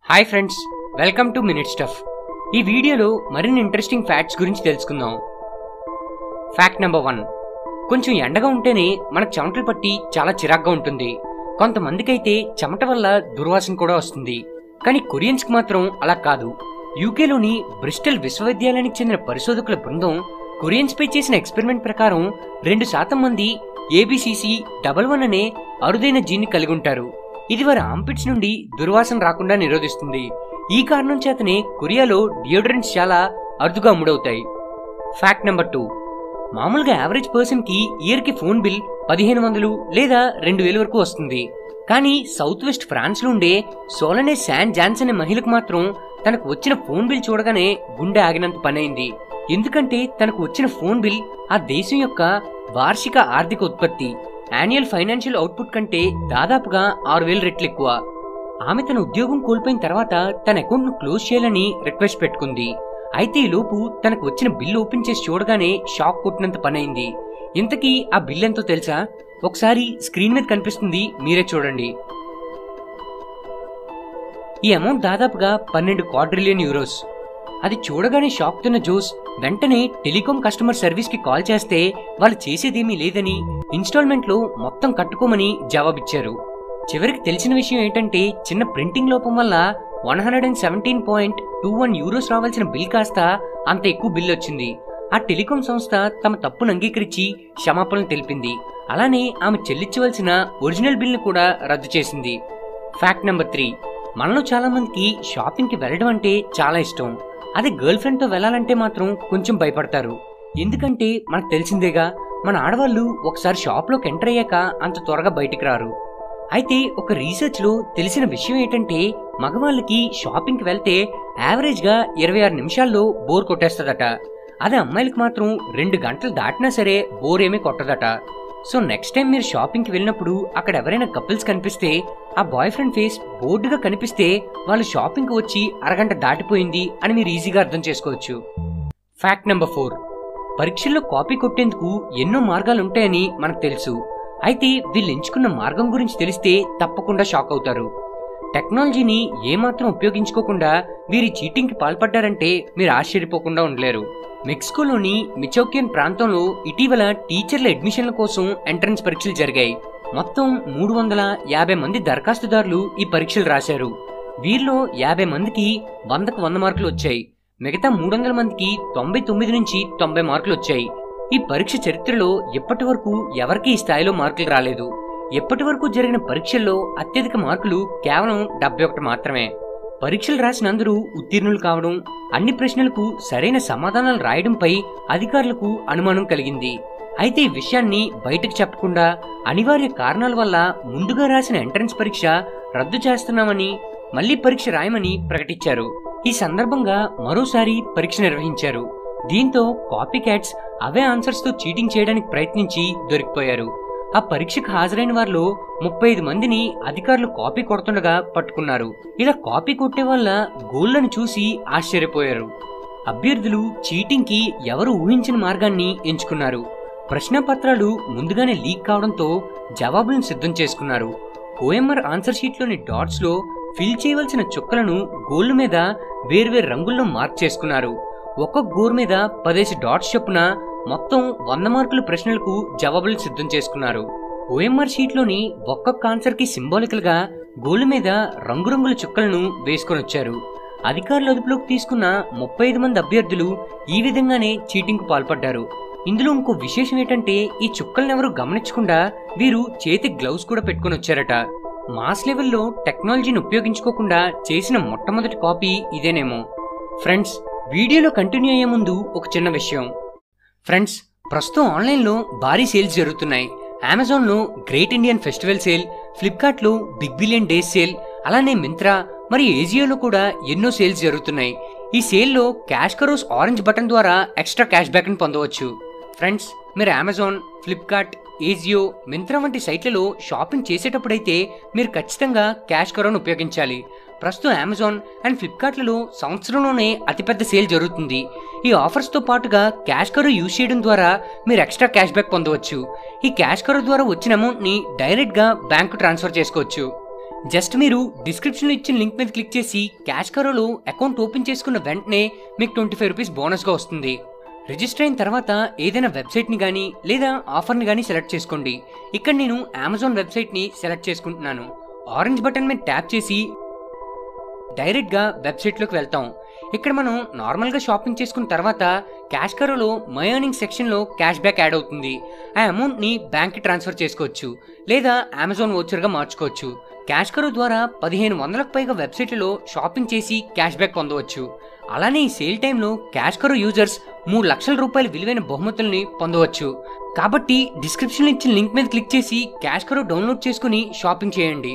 hi friends welcome to minute stuff ఈ వీడియోలో మరిన్ని ఇంట్రెస్టింగ్ ఫ్యాక్ట్స్ గురించి తెలుసుకుందాం ఫ్యాక్ట్ నెంబర్ వన్ కొంచెం ఎండగా ఉంటేనే మనకు చెమటలు పట్టి చాలా చిరాగ్గా ఉంటుంది కొంతమందికైతే చెమట వల్ల దుర్వాసన కూడా వస్తుంది కానీ కొరియన్స్కి మాత్రం అలా కాదు యూకేలోని బ్రిస్టల్ విశ్వవిద్యాలయానికి చెందిన పరిశోధకుల బృందం కొరియన్స్ పై చేసిన ఎక్స్పెరిమెంట్ ప్రకారం రెండు శాతం మంది ఏబిసిసి డబల్ వన్ అనే అరుదైన జీన్ని కలిగి ఉంటారు ఇది వారి ఆంపిట్స్ నుండి దుర్వాసన రాకుండా నిరోధిస్తుంది ఈ కారణం చేతనే కొరియాలో డియోడ్రెంట్స్ చాలా అరుదుగా అమ్ముడవుతాయి ఫ్యాక్ట్ నెంబర్ టూ మామూలుగా యావరేజ్ పర్సన్ కి ఇయర్ కి ఫోన్ బిల్ పదిహేను వందలు లేదా రెండు వేల వరకు వస్తుంది కానీ సౌత్ వెస్ట్ ఫ్రాన్స్ లో ఉండే సోలనే శాన్ జాన్స్ అనే మహిళకు మాత్రం తనకు వచ్చిన ఫోన్ బిల్ చూడగానే గుండె ఆగినంత పనైంది ఎందుకంటే తనకు వచ్చిన ఫోన్ బిల్ ఆ దేశం యొక్క వార్షిక ఆర్థిక ఉత్పత్తి యాన్యువల్ ఫైనాన్షియల్ అవుట్పుట్ కంటే దాదాపుగా ఆరు వేల రెట్లు ఎక్కువ ఆమె తన ఉద్యోగం కోల్పోయిన తర్వాత తన అకౌంట్ ను క్లోజ్ చేయాలని రిక్వెస్ట్ పెట్టుకుంది అయితే ఈ లోపు తనకు వచ్చిన బిల్ ఓపెన్ చేసి చూడగానే షాక్ కొట్టినంత పనైంది ఇంతకీ ఆ బిల్ ఎంతో తెలుసా ఒకసారి స్క్రీన్ మీద కనిపిస్తుంది మీరే చూడండి ఈ అమౌంట్ దాదాపుగా పన్నెండు క్వాడ్రిలియన్ యూరోస్ అది చూడగానే షాక్ తిన్న జోస్ వెంటనే టెలికాం కస్టమర్ సర్వీస్ కి కాల్ చేస్తే వాళ్ళు చేసేదేమీ లేదని ఇన్స్టాల్మెంట్ లో మొత్తం కట్టుకోమని జవాబిచ్చారు చివరికి తెలిసిన విషయం ఏంటంటే చిన్న ప్రింటింగ్ లోపం వల్ల one hundred and seventeen point two one euros రావాల్సిన బిల్ కాస్త అంత ఎక్కువ బిల్ వచ్చింది ఆ టెలికాం సంస్థ తమ తప్పును అంగీకరించి క్షమాపణలు తెలిపింది అలానే ఆమె చెల్లించవలసిన ఒరిజినల్ బిల్ను కూడా రద్దు చేసింది ఫ్యాక్ట్ నెంబర్ త్రీ మనలో చాలా మందికి షాపింగ్ కి వెళ్ళడం అంటే చాలా ఇష్టం అదే గర్ల్ ఫ్రెండ్ తో వెళ్ళాలంటే మాత్రం కొంచెం భయపడతారు ఎందుకంటే మనకు తెలిసిందేగా మన ఆడవాళ్ళు ఒకసారి షాప్ లోకి ఎంటర్ అయ్యాక అంత త్వరగా బయటికి రారు అయితే ఒక రీసెర్చ్ లో తెలిసిన విషయం ఏంటంటే మగవాళ్ళకి షాపింగ్ కి వెళ్తే యావరేజ్ గా ఇరవై ఆరు నిమిషాల్లో బోర్ కొట్టేస్తుందట అదే అమ్మాయిలకు మాత్రం రెండు గంటలు దాటినా సరే బోర్ ఏమీ కొట్టదట సో నెక్స్ట్ టైం మీరు షాపింగ్ కి వెళ్ళినప్పుడు అక్కడ ఎవరైనా కపుల్స్ కనిపిస్తే ఆ బాయ్ ఫ్రెండ్ ఫేస్ బోర్డుగా కనిపిస్తే వాళ్ళు షాపింగ్ కి వచ్చి అరగంట దాటిపోయింది అని మీరు ఈజీగా అర్థం చేసుకోవచ్చు ఫ్యాక్ట్ నెంబర్ ఫోర్ పరీక్షల్లో కాపీ కొట్టేందుకు ఎన్నో మార్గాలు ఉంటాయని మనకు తెలుసు అయితే వీళ్ళు ఎంచుకున్న మార్గం గురించి తెలిస్తే తప్పకుండా షాక్ అవుతారు టెక్నాలజీని ఏమాత్రం ఉపయోగించుకోకుండా వీరి చీటింగ్ కి పాల్పడ్డారంటే మీరు ఆశ్చర్యపోకుండా ఉండలేరు మెక్సికోలోని మిచోకియన్ ప్రాంతంలో ఇటీవల టీచర్ల అడ్మిషన్ల కోసం ఎంట్రన్స్ పరీక్షలు జరిగాయి మొత్తం మూడు వందల యాభై మంది దరఖాస్తుదారులు ఈ పరీక్షలు రాశారు వీరిలో యాభై మందికి వందకు వంద మార్కులు వచ్చాయి మిగతా మూడు వందల మందికి తొంభై తొమ్మిది నుంచి తొంభై మార్కులు వచ్చాయి ఈ పరీక్ష చరిత్రలో ఇప్పటి వరకు ఎవరికీ ఈ స్థాయిలో మార్కులు రాలేదు ఇప్పటి వరకు జరిగిన పరీక్షల్లో అత్యధిక మార్కులు కేవలం డెబ్బై ఒకటి మాత్రమే పరీక్షలు రాసిన అందరూ ఉత్తీర్ణులు కావడం అన్ని ప్రశ్నలకు సరైన సమాధానాలు రాయడంపై అధికారులకు అనుమానం కలిగింది అయితే ఈ విషయాన్ని బయటకు చెప్పకుండా అనివార్య కారణాల వల్ల ముందుగా రాసిన ఎంట్రన్స్ పరీక్ష రద్దు చేస్తున్నామని మళ్లీ పరీక్ష రాయమని ప్రకటించారు ఈ సందర్భంగా మరోసారి పరీక్ష నిర్వహించారు దీంతో కాపీ క్యాట్స్ అవే ఆన్సర్స్ తో చీటింగ్ చేయడానికి ప్రయత్నించి దొరికిపోయారు ఆ పరీక్షకు హాజరైన వారిలో ముప్పై ఐదు మందిని అధికారులు కాపీ కొడుతుండగా పట్టుకున్నారు ఇలా కాపీ కొట్టే వల్ల గోళ్లను చూసి ఆశ్చర్యపోయారు అభ్యర్థులు చీటింగ్ కి ఎవరు ఊహించిన మార్గాన్ని ఎంచుకున్నారు ప్రశ్నపత్రాలు ముందుగానే లీక్ కావడంతో జవాబులను సిద్ధం చేసుకున్నారు ఓఎంఆర్ ఆన్సర్ షీట్లోని డాట్స్ లో ఫిల్ చేయవలసిన చుక్కలను గోళ్ల మీద వేర్వేరు రంగుల్లో మార్క్ చేసుకున్నారు ఒక్కొక్క గోర్ మీద పదేసి డాట్స్ చొప్పున మొత్తం వంద మార్కుల ప్రశ్నలకు జవాబులు సిద్ధం చేసుకున్నారు ఓఎంఆర్ షీట్లోని ఒక్కొక్క ఆన్సర్ కి సింబాలికల్ గా గోళ్ళ మీద రంగురంగుల చుక్కలను వేసుకొని వచ్చారు అధికారుల అదుపులోకి తీసుకున్న ముప్పై ఐదు మంది అభ్యర్థులు ఈ విధంగానే చీటింగ్ కు పాల్పడ్డారు ఇందులో ఇంకో విశేషం ఏంటంటే ఈ చుక్కలను ఎవరు గమనించకుండా వీరు చేతి గ్లౌస్ కూడా పెట్టుకొని వచ్చారట మాస్ లెవెల్లో టెక్నాలజీని ఉపయోగించుకోకుండా చేసిన మొట్టమొదటి కాపీ ఇదేనేమో ఫ్రెండ్స్ వీడియోలో కంటిన్యూ అయ్యే ముందు ఒక చిన్న విషయం ఫ్రెండ్స్ ప్రస్తుతం ఆన్లైన్లో భారీ సేల్స్ జరుగుతున్నాయి అమెజాన్లో గ్రేట్ ఇండియన్ ఫెస్టివల్ సేల్ ఫ్లిప్కార్ట్లో బిగ్ బిలియన్ డేస్ సేల్ అలానే మింత్రా మరియు ఏజియోలో కూడా ఎన్నో సేల్స్ జరుగుతున్నాయి ఈ సేల్లో క్యాష్ కరోస్ ఆరెంజ్ బటన్ ద్వారా ఎక్స్ట్రా క్యాష్ బ్యాక్ని పొందవచ్చు ఫ్రెండ్స్ మీరు అమెజాన్ ఫ్లిప్కార్ట్ ఏజియో మింత్రా వంటి సైట్లలో షాపింగ్ చేసేటప్పుడైతే మీరు ఖచ్చితంగా క్యాష్ కరోను ఉపయోగించాలి ప్రస్తుతం అమెజాన్ అండ్ ఫ్లిప్కార్ట్లలో సంవత్సరంలోనే అతిపెద్ద సేల్ జరుగుతుంది ఈ ఆఫర్స్తో పాటుగా క్యాష్ కరో యూజ్ చేయడం ద్వారా మీరు ఎక్స్ట్రా క్యాష్ బ్యాక్ పొందవచ్చు ఈ క్యాష్ కరో ద్వారా వచ్చిన అమౌంట్ని డైరెక్ట్గా బ్యాంకు ట్రాన్స్ఫర్ చేసుకోవచ్చు జస్ట్ మీరు డిస్క్రిప్షన్లో ఇచ్చిన లింక్ మీద క్లిక్ చేసి క్యాష్ కరోలో అకౌంట్ ఓపెన్ చేసుకున్న వెంటనే మీకు ట్వంటీ ఫైవ్ రూపీస్ బోనస్గా వస్తుంది రిజిస్టర్ అయిన తర్వాత ఏదైనా వెబ్సైట్ని కానీ లేదా ఆఫర్ని కానీ సెలెక్ట్ చేసుకోండి ఇక్కడ నేను అమెజాన్ వెబ్సైట్ని సెలెక్ట్ చేసుకుంటున్నాను ఆరెంజ్ బటన్ మీద ట్యాప్ చేసి డైరెక్ట్గా వెబ్సైట్లోకి వెళ్తాం ఇక్కడ మనం నార్మల్గా షాపింగ్ చేసుకున్న తర్వాత క్యాష్ కరోలో మై ఎర్నింగ్ సెక్షన్లో క్యాష్ బ్యాక్ యాడ్ అవుతుంది ఆ అమౌంట్ని బ్యాంక్కి ట్రాన్స్ఫర్ చేసుకోవచ్చు లేదా అమెజాన్ ఓచర్గా మార్చుకోవచ్చు క్యాష్ కరో ద్వారా పదిహేను వందలకు పైగా వెబ్సైట్లలో షాపింగ్ చేసి క్యాష్ బ్యాక్ పొందవచ్చు అలానే ఈ సేల్ టైంలో క్యాష్ కరో యూజర్స్ మూడు లక్షల రూపాయల విలువైన బహుమతుల్ని పొందవచ్చు కాబట్టి డిస్క్రిప్షన్లో ఇచ్చిన లింక్ మీద క్లిక్ చేసి క్యాష్ కరో డౌన్లోడ్ చేసుకుని షాపింగ్ చేయండి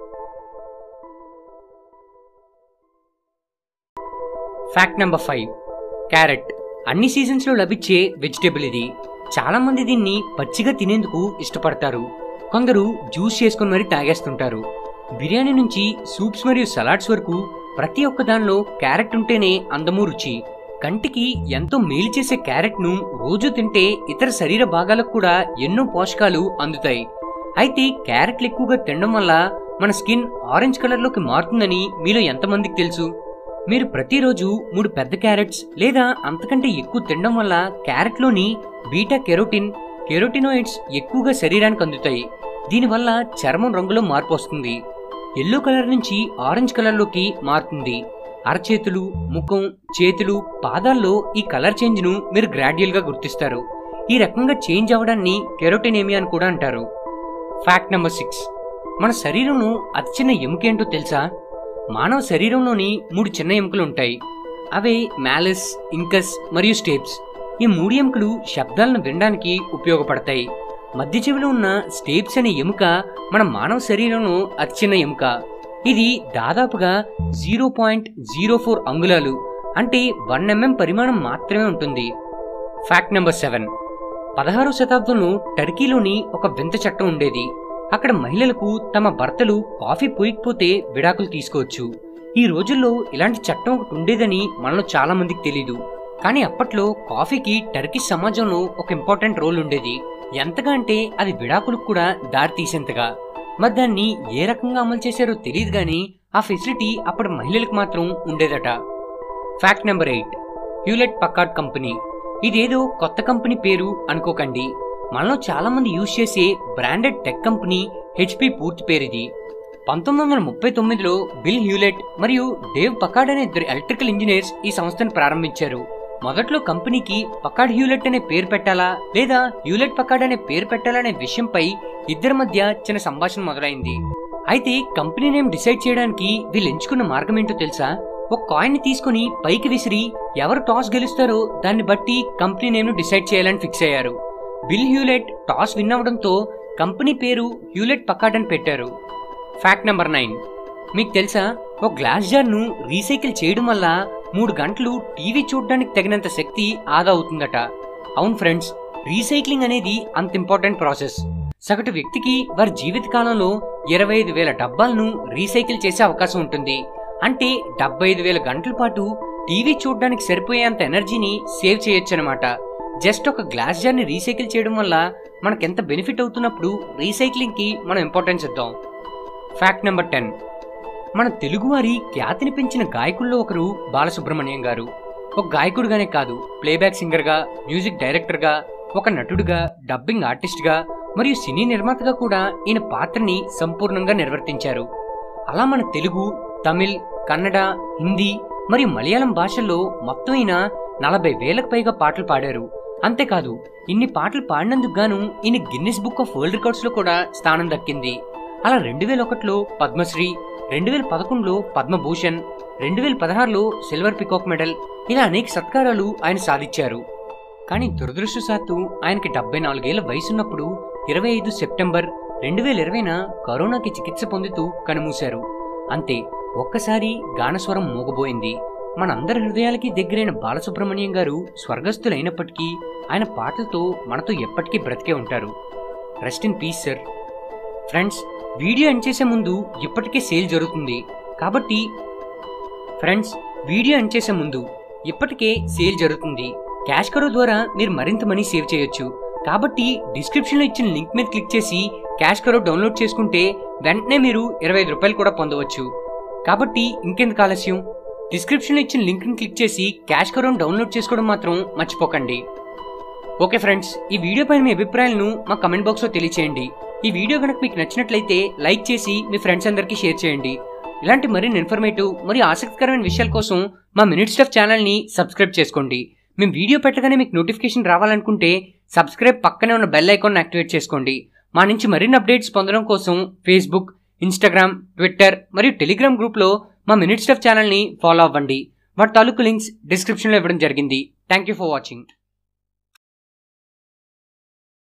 ఫ్యాక్ట్ నెంబర్ ఫైవ్ క్యారెట్ అన్ని సీజన్స్లో లభించే వెజిటేబుల్ ఇది చాలా మంది దీన్ని పచ్చిగా తినేందుకు ఇష్టపడతారు కొందరు జ్యూస్ చేసుకుని మరీ తాగేస్తుంటారు బిర్యానీ నుంచి సూప్స్ మరియు సలాడ్స్ వరకు ప్రతి ఒక్క దానిలో క్యారెట్ ఉంటేనే అందము రుచి కంటికి ఎంతో మేలు చేసే క్యారెట్ను రోజు తింటే ఇతర శరీర భాగాలకు కూడా ఎన్నో పోషకాలు అందుతాయి అయితే క్యారెట్లు ఎక్కువగా తినడం వల్ల మన స్కిన్ ఆరెంజ్ కలర్లోకి మారుతుందని మీలో ఎంతమందికి తెలుసు మీరు ప్రతిరోజు మూడు పెద్ద క్యారెట్స్ లేదా అంతకంటే ఎక్కువ తినడం వల్ల క్యారెట్లోని బీటా కెరోటిన్ కెరోటినోయిడ్స్ ఎక్కువగా శరీరానికి అందుతాయి దీనివల్ల చర్మం రంగులో మార్పు వస్తుంది ఎల్లో కలర్ నుంచి ఆరెంజ్ కలర్లోకి మారుతుంది అరచేతులు ముఖం చేతులు పాదాల్లో ఈ కలర్ చేంజ్ను మీరు గ్రాడ్యువల్గా గుర్తిస్తారు ఈ రకంగా చేంజ్ అవ్వడాన్ని కెరోటినేమియా అని కూడా అంటారు ఫ్యాక్ట్ నెంబర్ సిక్స్ మన శరీరంలో అతి చిన్న ఎముకేంటో తెలుసా మానవ శరీరంలోని మూడు చిన్న ఎముకలు ఉంటాయి అవే మ్యాలస్ ఇంకస్ మరియు స్టేప్స్ ఈ మూడు ఎముకలు శబ్దాలను వినడానికి ఉపయోగపడతాయి మధ్య చెవిలో ఉన్న స్టేప్స్ అనే ఎముక మన మానవ శరీరంలో అతి చిన్న ఎముక ఇది దాదాపుగా జీరో పాయింట్ జీరో ఫోర్ అంగుళాలు అంటే వన్ ఎంఎం పరిమాణం మాత్రమే ఉంటుంది ఫ్యాక్ట్ నెంబర్ సెవెన్ పదహారో శతాబ్దంలో టర్కీలోని ఒక వింత చట్టం ఉండేది అక్కడ మహిళలకు తమ భర్తలు కాఫీ పోయకపోతే విడాకులు తీసుకోవచ్చు ఈ రోజుల్లో ఇలాంటి చట్టం ఒకటి ఉండేదని మనలో చాలా మందికి తెలీదు కానీ అప్పట్లో కాఫీకి టర్కీ సమాజంలో ఒక ఇంపార్టెంట్ రోల్ ఉండేది ఎంతగా అంటే అది విడాకులకు కూడా దారి తీసేంతగా మరి దాన్ని ఏ రకంగా అమలు చేశారో తెలియదు కానీ ఆ ఫెసిలిటీ అప్పటి మహిళలకు మాత్రం ఉండేదట fact number eight Hewlett Packard company ఇదేదో కొత్త కంపెనీ పేరు అనుకోకండి మనలో చాలా మంది యూజ్ చేసే బ్రాండెడ్ టెక్ కంపెనీ హెచ్పి పూర్తి పేరు ఇది పంతొమ్మిది వందల ముప్పై తొమ్మిదిలో బిల్ హ్యూలెట్ మరియు డేవ్ పకార్డ్ అనే ఇద్దరు ఎలక్ట్రికల్ ఇంజనీర్స్ ఈ సంస్థను ప్రారంభించారు మొదట్లో కంపెనీకి పకార్డ్ హ్యూలెట్ అనే పేరు పెట్టాలా లేదా హ్యూలెట్ పకార్డ్ అనే పేరు పెట్టాలనే విషయంపై ఇద్దరి మధ్య చిన్న సంభాషణ మొదలైంది అయితే కంపెనీ నేమ్ డిసైడ్ చేయడానికి వీళ్ళు ఎంచుకున్న మార్గం ఏంటో తెలుసా ఒక కాయిన్ ని తీసుకుని పైకి విసిరి ఎవరు టాస్ గెలుస్తారో దాన్ని బట్టి కంపెనీ నేమ్ డిసైడ్ చేయాలని ఫిక్స్ అయ్యారు బిల్ హ్యూలెట్ టాస్ విన్ అవడంతో కంపెనీ పేరు హ్యూలెట్ పకార్డ్ అని పెట్టారు ఫ్యాక్ట్ నెంబర్ నైన్ మీకు తెలుసా ఒక గ్లాస్ జార్ను రీసైకిల్ చేయడం వల్ల మూడు గంటలు టీవీ చూడడానికి తగినంత శక్తి ఆదా అవుతుందట అవును ఫ్రెండ్స్ రీసైక్లింగ్ అనేది అంత ఇంపార్టెంట్ ప్రాసెస్ సగటు వ్యక్తికి వారి జీవిత కాలంలో ఇరవై ఐదు వేల డబ్బాలను రీసైకిల్ చేసే అవకాశం ఉంటుంది అంటే డెబ్బై ఐదు వేల గంటల పాటు టీవీ చూడడానికి సరిపోయేంత ఎనర్జీని సేవ్ చేయొచ్చు అనమాట జస్ట్ ఒక గ్లాస్ జార్ని రీసైకిల్ చేయడం వల్ల మనకెంత బెనిఫిట్ అవుతున్నప్పుడు రీసైక్లింగ్కి మనం ఇంపార్టెన్స్ ఇద్దాం ఫ్యాక్ట్ నెంబర్ టెన్ మన తెలుగువారి ఖ్యాతిని పెంచిన గాయకుల్లో ఒకరు బాలసుబ్రహ్మణ్యం గారు ఒక గాయకుడుగానే కాదు ప్లేబ్యాక్ సింగర్గా మ్యూజిక్ డైరెక్టర్గా ఒక నటుడుగా డబ్బింగ్ ఆర్టిస్ట్గా మరియు సినీ నిర్మాతగా కూడా ఈయన పాత్రని సంపూర్ణంగా నిర్వర్తించారు అలా మన తెలుగు తమిళ్ కన్నడ హిందీ మరియు మలయాళం భాషల్లో మొత్తం ఈయన నలభై వేలకు పైగా పాటలు పాడారు అంతేకాదు ఇన్ని పాటలు పాడినందుకు గాను ఈయన Guinness book of world records లో కూడా స్థానం దక్కింది అలా రెండు వేల ఒకటిలో పద్మశ్రీ రెండు వేల పదకొండులో పద్మభూషణ్ రెండు వేల పదహారులో సిల్వర్ పికాక్ మెడల్ ఇలా అనేక సత్కారాలు ఆయన సాధించారు కానీ దురదృష్టవశాత్తు ఆయనకి డెబ్బై నాలుగేళ్ల వయసున్నప్పుడు ఇరవై ఐదు సెప్టెంబర్ రెండు వేల ఇరవైన కరోనాకి చికిత్స పొందుతూ కనుమూశారు అంతే ఒక్కసారి గానస్వరం మోగబోయింది మనందరి హృదయాలకి దగ్గరైన బాలసుబ్రహ్మణ్యం గారు స్వర్గస్థులైనప్పటికీ ఆయన పాటలతో మనతో ఎప్పటికీ బ్రతికే ఉంటారు rest in peace sir friends video end చేసే ముందు ఇప్పటికే సేల్ జరుగుతుంది కాబట్టి ఫ్రెండ్స్ వీడియో ఎండ్ చేసే ముందు ఇప్పటికే సేల్ జరుగుతుంది క్యాష్ కరో ద్వారా మీరు మరింత మనీ సేవ్ చేయొచ్చు కాబట్టి డిస్క్రిప్షన్లో ఇచ్చిన లింక్ మీద క్లిక్ చేసి క్యాష్ కరో డౌన్లోడ్ చేసుకుంటే వెంటనే మీరు ఇరవై ఐదు రూపాయలు కూడా పొందవచ్చు కాబట్టి ఇంకెందుకు ఆలస్యం డిస్క్రిప్షన్లో ఇచ్చిన లింక్ని క్లిక్ చేసి క్యాష్ కరోన్ డౌన్లోడ్ చేసుకోవడం మాత్రం మర్చిపోకండి ఓకే ఫ్రెండ్స్ ఈ వీడియో పైన మీ అభిప్రాయాలను మా కమెంట్ బాక్స్లో తెలియచేయండి ఈ వీడియో కనుక మీకు నచ్చినట్లయితే లైక్ చేసి మీ ఫ్రెండ్స్ అందరికీ షేర్ చేయండి ఇలాంటి మరిన్ని ఇన్ఫర్మేటివ్ మరియు ఆసక్తికరమైన విషయాల కోసం మా మినిట్ స్టఫ్ ఛానల్ని సబ్స్క్రైబ్ చేసుకోండి మేము వీడియో పెట్టగానే మీకు నోటిఫికేషన్ రావాలనుకుంటే సబ్స్క్రైబ్ పక్కనే ఉన్న బెల్ ఐకాన్ యాక్టివేట్ చేసుకోండి మా నుంచి మరిన్ని అప్డేట్స్ పొందడం కోసం ఫేస్బుక్ ఇన్స్టాగ్రామ్ ట్విట్టర్ మరియు టెలిగ్రామ్ గ్రూప్లో మా మినిట్ స్టఫ్ ఛానల్ని ఫాలో అవ్వండి వాటి తాలూకు లింక్స్ డిస్క్రిప్షన్లో ఇవ్వడం జరిగింది థ్యాంక్ యూ ఫర్ వాచింగ్